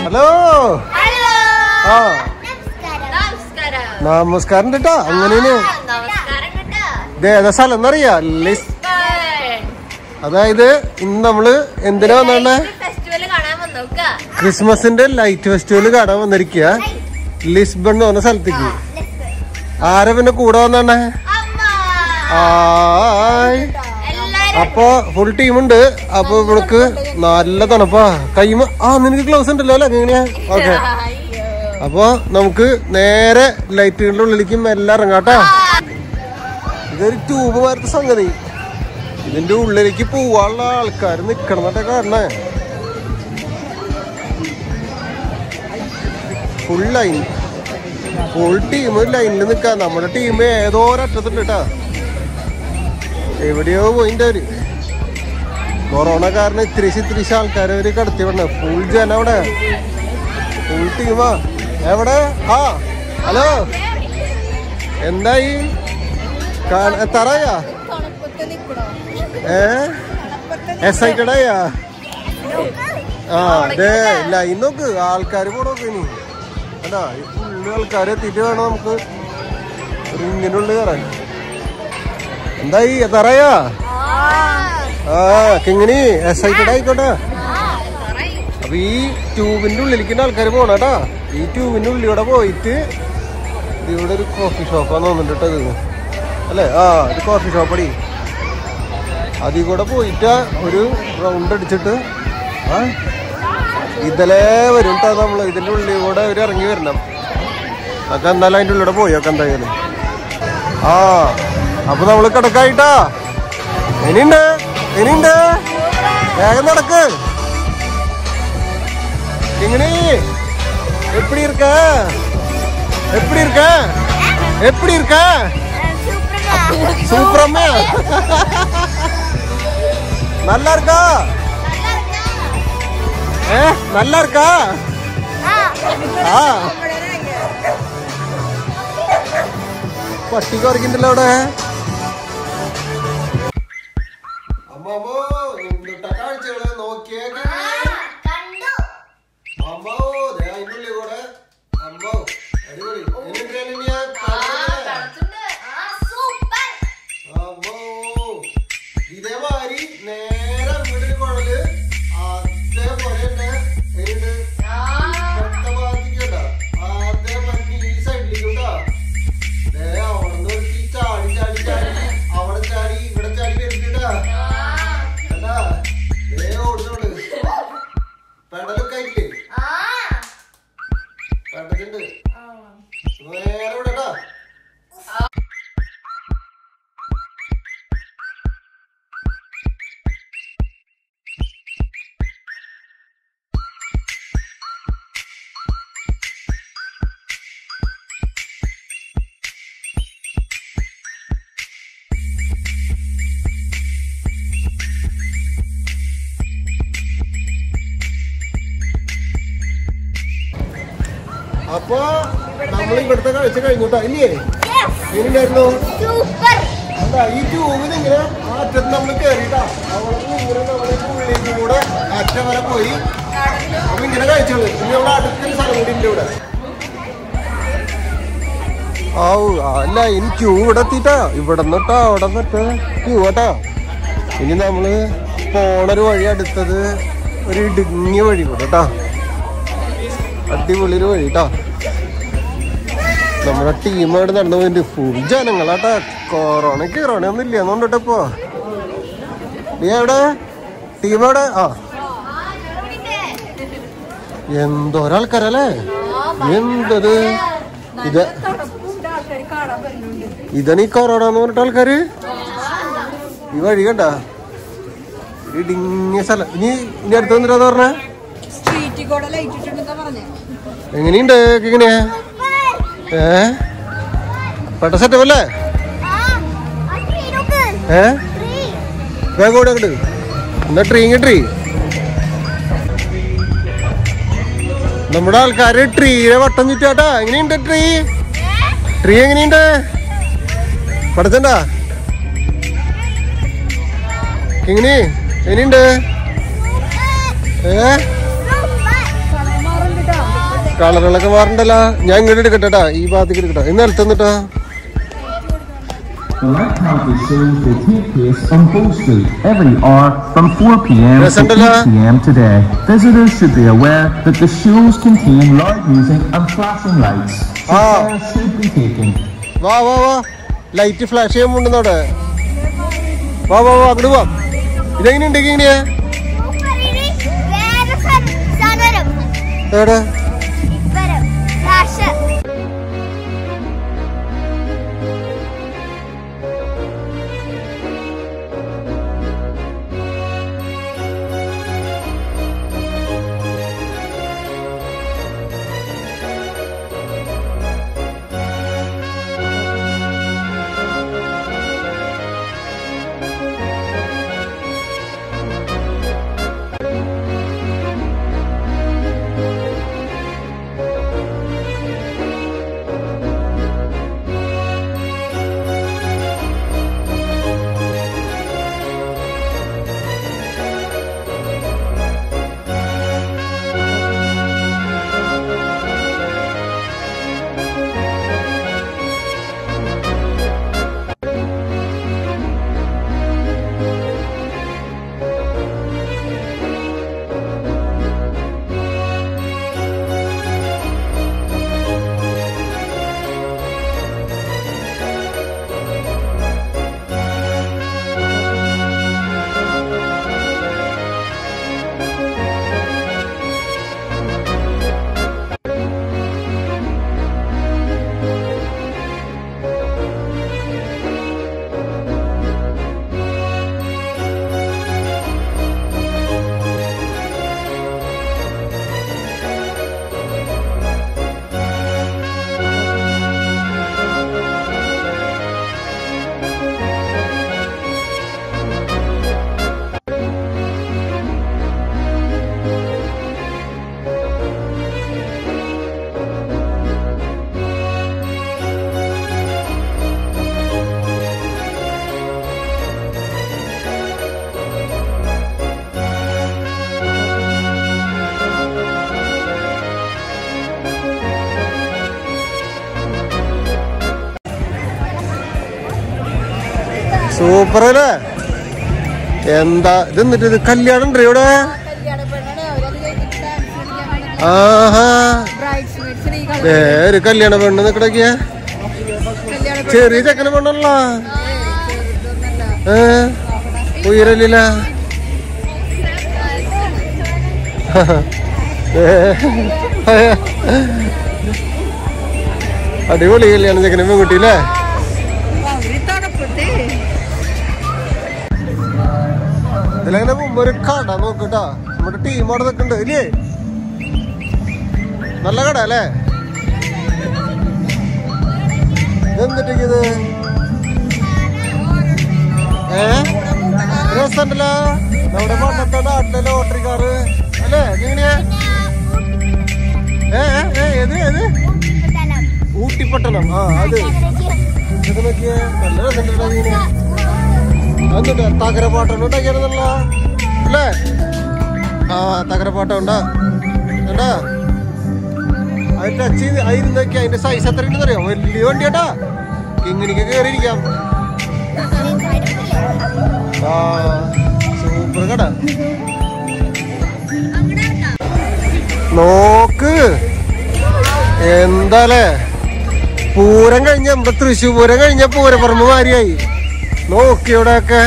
Hello hello ആ നമസ്കാരം നമസ്കാരം കേട്ടാ അങ്ങനെയാണ് നമസ്കാരം കേട്ടോ ഇത് ഏതാ സ്ഥലം എന്നറിയാ ലിസ് അതായത് ഇന്ന് നമ്മള് എന്തിനാ വന്നേ ഫെസ്റ്റിവൽ കാണാൻ വന്നോക്ക ക്രിസ്മസിന്റെ ലൈറ്റ് ഫെസ്റ്റിവൽ കാണാൻ വന്നിരിക്കുക ലിസ്ബൺ എന്ന് പറഞ്ഞ സ്ഥലത്തേക്ക് ആരാ പിന്നെ കൂടെ വന്നേ അമ്മ ആയ് എല്ലാരും അപ്പൊ ഫുൾ ടീമുണ്ട് അപ്പൊ ഇവൾക്ക് നല്ല തണുപ്പാ കൈമ ആ നിനക്ക് ഗ്ലൗസ് ഉണ്ടല്ലോ അല്ലേ എങ്ങനെയാ ഓക്കെ അപ്പൊ നമുക്ക് നേരെ ലൈറ്റുകളുടെ ഉള്ളിലേക്ക് മെല്ലെ ഇറങ്ങാട്ടാ ഇതൊരു ട്യൂബ് മാരത്തെ സംഗതി ഇതിന്റെ ഉള്ളിലേക്ക് പോവാനുള്ള ആൾക്കാർ നിക്കണമെന്നൊക്കെ കാരണേ ഫുൾ ലൈൻ ഫുൾ ടീം ലൈനിൽ നിൽക്കാം നമ്മുടെ ടീം ഏതോ ഒരറ്റത്തുണ്ട് കേട്ടാ എവിടെയോ പോയിന്റെ അവര് കൊറോണ കാരണം ഇത്തിരിശ് ഇത്തിരിശ് ആൾക്കാരെ അവര് കടത്തി വിടണ ഫുൾ ജന അവിടെ ഫുൾ ടീമാ എവിടെ ആ ഹലോ എന്തായി എത്താറായാ ഏ എക്സൈറ്റഡ് ആയാ ആ അതെ ലൈൻ നോക്ക് ആൾക്കാര് പോണോക്ക് ഇനി അതാ ഈ ഫുള്ള് ആൾക്കാർ എത്തിയിട്ട് വേണം നമുക്ക് റിങ്ങിന്റെ ഉള്ളിൽ കയറാൻ എന്തായി എത്താറായാ ആ കിങ്ങിനി എക്സൈറ്റഡ് ആയിക്കോട്ടെ അപ്പൊ ഈ ട്യൂബിന്റെ ഉള്ളിലേക്ക് ആൾക്കാർ പോണട്ടാ ഈ ട്യൂബിന്റെ ഉള്ളിലൂടെ പോയിട്ട് ഇത് ഇവിടെ ഒരു കോഫി ഷോപ്പാന്ന് തോന്നുന്നുണ്ട് കേട്ടോ ഇത് അല്ലേ ആ ഇത് കോഫി ഷോപ്പടി അതിൽ കൂടെ പോയിട്ട് ഒരു റൗണ്ട് അടിച്ചിട്ട് ആ ഇതിലേ വരും കേട്ടോ നമ്മള് ഇതിന്റെ ഉള്ളിൽ കൂടെ ഒരു ഇറങ്ങി വരണം അതൊക്കെ എന്തായാലും അതിന്റെ ഉള്ളിലൂടെ പോയൊക്കെ എന്തായാലും ആ അപ്പൊ നമ്മള് കിടക്കായിട്ടാ ഇനിയുണ്ട് ഇനിയുണ്ട് വേഗം നടക്ക് എങ്ങനെ எப்படி இருக்க எப்படி இருக்க எப்படி இருக்க சூப்பரம்மா நல்லா இருக்கா ஏ நல்லா இருக்கா ആ പട്ടി കുറയ്ക്കണ്ടല്ലോ അവിടെ അമ്മോ എന്തുട്ടാ കാഴ്ചകള് നോക്കിയേ കണ്ടു അമ്മോ ദേ അതിന്റെ ഉള്ളിൽ കൂടെ അമ്മോ അടിപൊളി എന്നിട്ട് ഞാൻ കളിച്ചിട്ടുണ്ട് ആ സൂപ്പർ അമ്മോ ഇതേമാതിരി നേരെ വീടിന് കുഴല് അതേപോലെ തന്നെ എന്നിട്ട് ഇപ്പുറത്തെ ഭാഗത്തേക്ക് കേട്ടോ അതേമാതിരി ഈ സൈഡിലേക്ക് കേട്ടോ ദേ അവിടുന്ന് ഒരുത്തി ചാടി ചാടി ചാടി അവിടെ ചാടി ഇവിടെ ചാടി വരുന്നുണ്ടാ അല്ല ദേ ഓടുന്നുണ്ട് പെടലൊക്കെ ആയിട്ടില്ലേ ആ പെടലുണ്ട് നേരെ ഇവിടെ കേട്ടോ അപ്പൊ നമ്മൾ ഇവിടുത്തെ കാഴ്ച കഴിഞ്ഞോട്ടാ ഇല്ലേ എങ്ങനെയുണ്ടായിരുന്നു സൂപ്പർ എന്താ ഈ ട്യൂബിൽ ഇങ്ങനെ അറ്റത്ത് നമ്മൾ കയറിട്ടാ അവിടെ ഇങ്ങനെ നമ്മളെ ഉള്ളിലേക്ക് കൂടെ അറ്റം വരെ പോയി അപ്പൊ ഇങ്ങനെ കഴിച്ചോളൂ ഇനി അവിടെ അടുത്തൊരു സ്ഥലം കൂടി ഉണ്ട് ഇവിടെ ആവു അല്ല ഇനി ക്യൂ ഇവിടെ എത്തിട്ടാ ഇവിടെ നിന്നിട്ടാ അവിടെ നിന്നിട്ട് ക്യൂ കേട്ടാ ഇനി നമ്മള് പോണൊരു വഴി അടുത്തത് ഒരു ഇടുങ്ങിയ വഴി കൂടെ കേട്ടാ അടിപൊളി ഒരു വഴി കേട്ടാ നമ്മുടെ ടീം അവിടെ നടന്നു പോയിട്ട് ഫുൾ ജനങ്ങളാട്ടാ കൊറോണ കൊറോണ ഒന്നും ഇല്ല എന്നുകൊണ്ടിട്ടപ്പോ നീ എവിടെ ടീം എവിടെ ആ എന്തോരാൾക്കാരല്ലേ എന്തത് ഇത് ഇതാണ് ഈ കൊറോണ എന്ന് പറഞ്ഞിട്ട് ആൾക്കാര് ഈ വഴി കണ്ട ഇടുങ്ങിയ സ്ഥലം ഇനി ഇനി അടുത്ത് വന്നിട്ടാന്ന് പറഞ്ഞ സ്ട്രീറ്റിൽ കൂടെ ലൈറ്റ് ഇട്ടിട്ടുണ്ടെന്നാ പറഞ്ഞേ എങ്ങനെയുണ്ട് ഇങ്ങനെ ഏ പെട്ട സെറ്റപ്പ് അല്ലേ ഏ വേഗം കൂടെ അങ്ങോട്ട് എന്നാ ട്രീ ട്രീ നമ്മുടെ ആൾക്കാര് ട്രീയെ വട്ടം ചുറ്റാട്ടാ എങ്ങനെയുണ്ട് ട്രീ ട്രീ എങ്ങനെയുണ്ട് പഠിച്ചണ്ടാ എങ്ങനെ എങ്ങനെയുണ്ട് ഏ കളറുകളൊക്കെ മാറണ്ടല്ലോ ഞാൻ ഇങ്ങോട്ട് എടുക്കട്ടെട്ടാ ഈ ഭാഗത്തേക്ക് എടുക്കട്ടെ ഇന്ന് നിലത്തുന്നിട്ടാ The light country shows will take place on Bow Street every hour from 4 p.m. to Resendala. 8 p.m. today. Visitors should be aware that the shows contain loud music and flashing lights, so Ah. care should be taken. വാ വാ വാ light flash ചെയ്യാൻ പോണ്ടെന്നവിടെ വാ വാ വാ അങ്ങോട്ട് വാ ഇതെങ്ങനെ ഉണ്ടെങ്കിൽ എങ്ങനെയാ വേറെ സാധനം വരും എവിടെ വരും ഫ്ലാഷ് സൂപ്പർ അല്ലേ എന്താ ഇത് എന്നിട്ട് ഇത് കല്യാണം ഉണ്ടോ ഇവിടെ കല്യാണ പെണ്ണാണ് അവരത് കഴിഞ്ഞിട്ട് ഡാൻസ് കളിക്കാൻ ആഹാ ബ്രൈഡ്സ്മേഡ്സിന് ഈ ഏ ഒരു കല്യാണ പെണ്ണ് നിക്കടക്കിയ കല്യാണ ചെറിയ ചെക്കന പെണ്ണല്ല ചെറുതൊന്നല്ല ഏ ഉയരലില്ല അടിപൊളി കല്യാണം ചെക്കനെ പെൺകുട്ടി അല്ലേ അവര് തണുപ്പത്തേ ഇതിലങ്ങനെ മുമ്പ് ഒരു കട നോക്കട്ടാ നമ്മുടെ ടീം അവിടെ നിൽക്കുന്നുണ്ട് ഇല്ലേ നല്ല കട അല്ലേ ഇതെന്തിട്ടത് ഏ രസമുണ്ടല്ലോ നമ്മുടെ പണ്ടത്തെ നാട്ടിലെ ലോട്ടറി കാറ് അല്ലേ എങ്ങനെയാ ഏ ഏ, ഏ ഏത് ഏത് ഊട്ടിപ്പട്ടണം ആ അത് ഇത് നോക്കിയേ നല്ല രസമുണ്ടല്ലോ ഇങ്ങനെ എന്നിട്ട് തകരപ്പാട്ടം ഉണ്ടാക്കിയായിരുന്നല്ല അല്ലേ ആ തകരപ്പാട്ടം ഉണ്ടാ കണ്ടാ അത് ടച്ച് ചെയ്ത് അതിരുന്നൊക്കെ അതിന്റെ സൈസ് എത്ര ഉണ്ടെന്ന് അറിയാം വലിയ വണ്ടിയാട്ടാ കിങ്ങിണിക്ക് കയറിയിരിക്കാം ആ സൂപ്പർ കട നോക്ക് എന്താലേ പൂരം കഴിഞ്ഞ നമ്മുടെ തൃശ്ശൂർ പൂരം കഴിഞ്ഞ പൂരപ്പറമ്പ് മാരിയായി നോക്കി ഇവിടെയൊക്കെ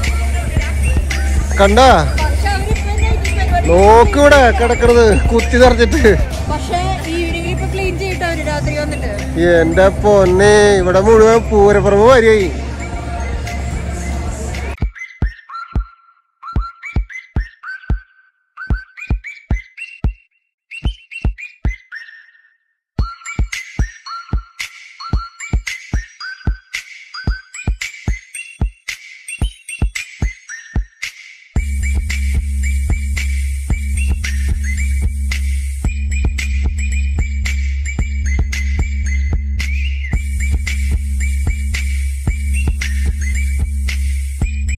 കണ്ട പക്ഷെ അവരിപ്പോ നൈറ്റ് പരിപാടി നോക്ക് ഇവിടെ കിടക്കണത് കുത്തി നിറച്ചിട്ട് പക്ഷെ ഈവനിങ്ങിൽ ഇപ്പൊ ക്ലീൻ ചെയ്തിട്ട് അവര് രാത്രി വന്നിട്ട് എന്റെ പൊന്നെ ഇവിടെ മുഴുവൻ പൂരപ്പറമ്പ് മാരിയായി